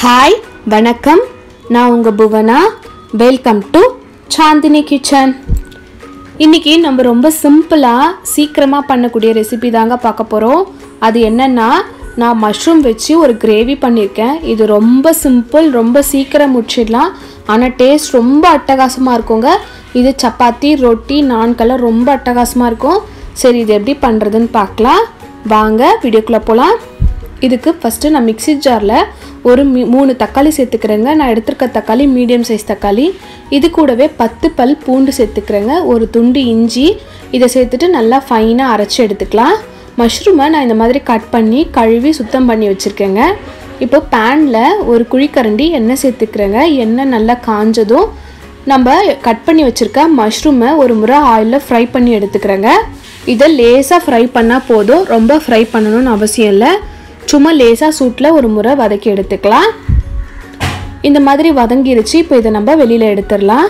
hi வணக்கம் நான் உங்கள் Bhuvana welcome to Chandini kitchen இன்னைக்கு நம்ம ரொம்ப சிம்பிளாக சீக்கிரமாக பண்ணக்கூடிய ரெசிபி தாங்க பார்க்க போகிறோம் அது என்னென்னா நான் மஷ்ரூம் வச்சு ஒரு கிரேவி பண்ணியிருக்கேன் இது ரொம்ப சிம்பிள் ரொம்ப சீக்கிரம் முடிச்சிடலாம் ஆனால் டேஸ்ட் ரொம்ப அட்டகாசமாக இருக்குங்க இது சப்பாத்தி ரொட்டி நான்கெல்லாம் ரொம்ப அட்டகாசமாக இருக்கும் சரி இது எப்படி பண்ணுறதுன்னு பார்க்கலாம் வாங்க வீடியோக்குள்ளே போகலாம் இதுக்கு ஃபஸ்ட்டு நான் மிக்ஸி ஜாரில் ஒரு மீ மூணு தக்காளி சேர்த்துக்கிறேங்க நான் எடுத்திருக்க தக்காளி மீடியம் சைஸ் தக்காளி இது கூடவே பத்து பல் பூண்டு சேர்த்துக்கிறேங்க ஒரு துண்டு இஞ்சி இதை சேர்த்துட்டு நல்லா ஃபைனாக அரைச்சி எடுத்துக்கலாம் மஷ்ரூமை நான் இந்த மாதிரி கட் பண்ணி கழுவி சுத்தம் பண்ணி வச்சுருக்கேங்க இப்போ பேனில் ஒரு குழிக்கரண்டி எண்ணெய் சேர்த்துக்கிறேங்க எண்ணெய் நல்லா காஞ்சதும் நம்ம கட் பண்ணி வச்சுருக்க மஷ்ரூமை ஒரு முறை ஆயிலில் ஃப்ரை பண்ணி எடுத்துக்கிறேங்க இதை லேசாக ஃப்ரை பண்ணால் போதும் ரொம்ப ஃப்ரை பண்ணணும்னு அவசியம் இல்லை சும்மா லேசாக சூட்டில் ஒரு முறை வதக்கி எடுத்துக்கலாம் இந்த மாதிரி வதங்கிருச்சு இப்போ இதை நம்ம வெளியில் எடுத்துடலாம்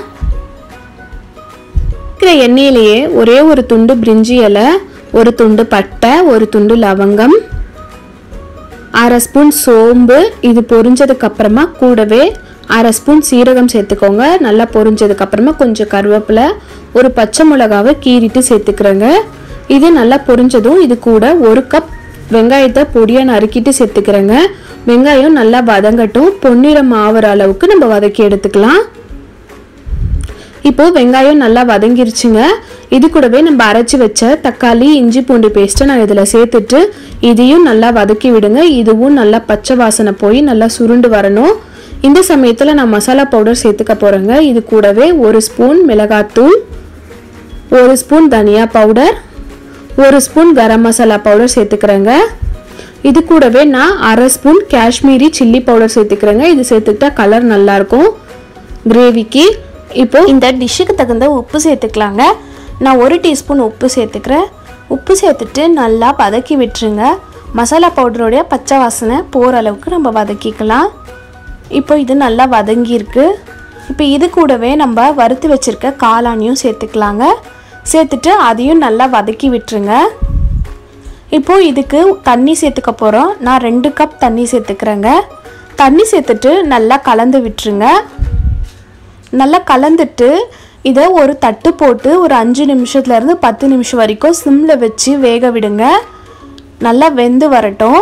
இருக்கிற எண்ணெயிலேயே ஒரே ஒரு துண்டு பிரிஞ்சி இலை ஒரு துண்டு பட்டை ஒரு துண்டு லவங்கம் அரை ஸ்பூன் சோம்பு இது பொரிஞ்சதுக்கு அப்புறமா கூடவே அரை ஸ்பூன் சீரகம் சேர்த்துக்கோங்க நல்லா பொரிஞ்சதுக்கு அப்புறமா கொஞ்சம் கருவேப்பிலை ஒரு பச்சை மிளகாவை கீறிட்டு சேர்த்துக்கிறேங்க இது நல்லா பொரிஞ்சதும் இது கூட ஒரு கப் வெங்காயத்தை பொடியாக நறுக்கிட்டு சேர்த்துக்கிறேங்க வெங்காயம் நல்லா வதங்கட்டும் பொன்னிறம் ஆகிற அளவுக்கு நம்ம வதக்கி எடுத்துக்கலாம் இப்போ வெங்காயம் நல்லா வதங்கிருச்சுங்க இது கூடவே நம்ம அரைச்சி வச்ச தக்காளி இஞ்சி பூண்டு பேஸ்ட்டை நான் இதில் சேர்த்துட்டு இதையும் நல்லா வதக்கி விடுங்க இதுவும் நல்லா பச்சை வாசனை போய் நல்லா சுருண்டு வரணும் இந்த சமயத்தில் நான் மசாலா பவுடர் சேர்த்துக்க போகிறேங்க இது கூடவே ஒரு ஸ்பூன் மிளகாத்தூள் ஒரு ஸ்பூன் தனியா பவுடர் ஒரு ஸ்பூன் கரம் மசாலா பவுடர் சேர்த்துக்கிறேங்க இது கூடவே நான் அரை ஸ்பூன் காஷ்மீரி சில்லி பவுடர் சேர்த்துக்கிறேங்க இது சேர்த்துக்கிட்டா கலர் நல்லாயிருக்கும் கிரேவிக்கு இப்போ இந்த டிஷ்ஷுக்கு தகுந்த உப்பு சேர்த்துக்கலாங்க நான் ஒரு டீஸ்பூன் உப்பு சேர்த்துக்கிறேன் உப்பு சேர்த்துட்டு நல்லா வதக்கி விட்டுருங்க மசாலா பவுடருடைய பச்சை வாசனை போகிற அளவுக்கு நம்ம வதக்கிக்கலாம் இப்போ இது நல்லா வதங்கியிருக்கு இப்போ இது கூடவே நம்ம வறுத்து வச்சுருக்க காளானியும் சேர்த்துக்கலாங்க சேர்த்துட்டு அதையும் நல்லா வதக்கி விட்டுருங்க இப்போ இதுக்கு தண்ணி சேர்த்துக்க போகிறோம் நான் ரெண்டு கப் தண்ணி சேர்த்துக்கிறேங்க தண்ணி சேர்த்துட்டு நல்லா கலந்து விட்டுருங்க நல்லா கலந்துட்டு இதை ஒரு தட்டு போட்டு ஒரு அஞ்சு நிமிஷத்துலேருந்து பத்து நிமிஷம் வரைக்கும் சிம்மில் வச்சு வேக விடுங்க நல்லா வெந்து வரட்டும்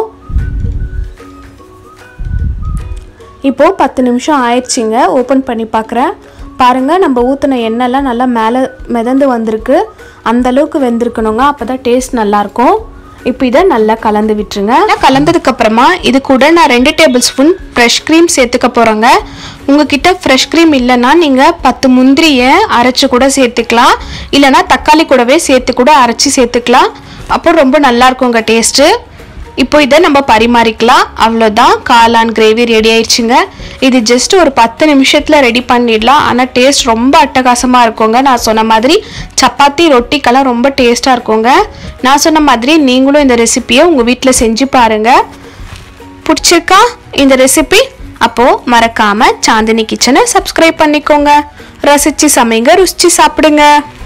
இப்போது பத்து நிமிஷம் ஆயிடுச்சிங்க ஓப்பன் பண்ணி பார்க்குறேன் பாருங்கள் நம்ம ஊற்றின எண்ணெய்லாம் நல்லா மேலே மிதந்து வந்திருக்கு அந்த அளவுக்கு வெந்திருக்கணுங்க அப்போ தான் டேஸ்ட் நல்லாயிருக்கும் இப்போ இதை நல்லா கலந்து விட்டுருங்க கலந்ததுக்கு அப்புறமா இது கூட நான் ரெண்டு டேபிள் ஸ்பூன் ஃப்ரெஷ் க்ரீம் சேர்த்துக்க போகிறேங்க உங்ககிட்ட ஃப்ரெஷ் க்ரீம் இல்லைன்னா நீங்கள் பத்து முந்திரியை அரைச்சி கூட சேர்த்துக்கலாம் இல்லைனா தக்காளி கூடவே சேர்த்து கூட அரைச்சி சேர்த்துக்கலாம் அப்போ ரொம்ப நல்லா இருக்குங்க டேஸ்ட்டு இப்போ இதை நம்ம பரிமாறிக்கலாம் அவ்வளோதான் காளான் கிரேவி ரெடி ஆயிடுச்சுங்க இது ஜஸ்ட் ஒரு பத்து நிமிஷத்தில் ரெடி பண்ணிடலாம் ஆனால் டேஸ்ட் ரொம்ப அட்டகாசமாக இருக்குங்க நான் சொன்ன மாதிரி சப்பாத்தி ரொட்டிக்கெல்லாம் ரொம்ப டேஸ்ட்டாக இருக்குங்க நான் சொன்ன மாதிரி நீங்களும் இந்த ரெசிப்பியை உங்கள் வீட்டில் செஞ்சு பாருங்கள் பிடிச்சிருக்கா இந்த ரெசிபி அப்போது மறக்காமல் சாந்தினி கிச்சனை சப்ஸ்கிரைப் பண்ணிக்கோங்க ரசித்து சமைங்க ருசிச்சு சாப்பிடுங்க